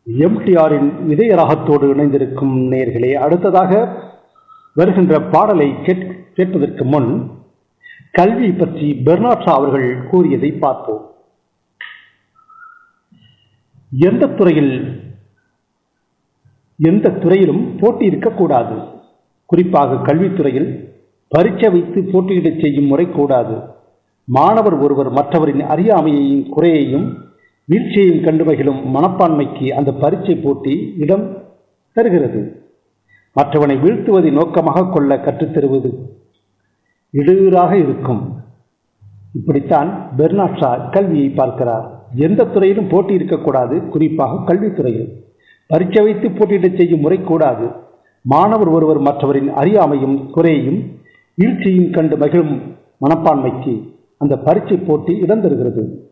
எம்டிஆரின் இதய ராகத்தோடு இணைந்திருக்கும் நேர்களே அடுத்ததாக வருகின்ற பாடலை கேட் கேட்பதற்கு முன் கல்வி பற்றி பெர்னாட்ஷா அவர்கள் கூறியதை பார்ப்போம் எந்த துறையில் எந்த துறையிலும் போட்டி இருக்கக்கூடாது குறிப்பாக கல்வித்துறையில் பரீட்சை வைத்து போட்டியிடச் செய்யும் முறை கூடாது மாணவர் ஒருவர் மற்றவரின் அறியாமையையும் குறையையும் வீழ்ச்சியையும் கண்டு மகிழும் மனப்பான்மைக்கு அந்த பரீட்சை போட்டி இடம் தருகிறது மற்றவனை வீழ்த்துவதை நோக்கமாக கொள்ள கற்றுத்தருவது இடையூறாக இருக்கும் இப்படித்தான் பெர்னாட்ஷா கல்வியை பார்க்கிறார் எந்த துறையிலும் போட்டி இருக்கக்கூடாது குறிப்பாக கல்வித்துறையில் பரீட்சை வைத்து போட்டியிடச் செய்யும் முறை கூடாது மாணவர் ஒருவர் மற்றவரின் அறியாமையும் குறையையும் வீழ்ச்சியும் கண்டு மகிழும் மனப்பான்மைக்கு அந்த பரீட்சை போட்டி இடம் தருகிறது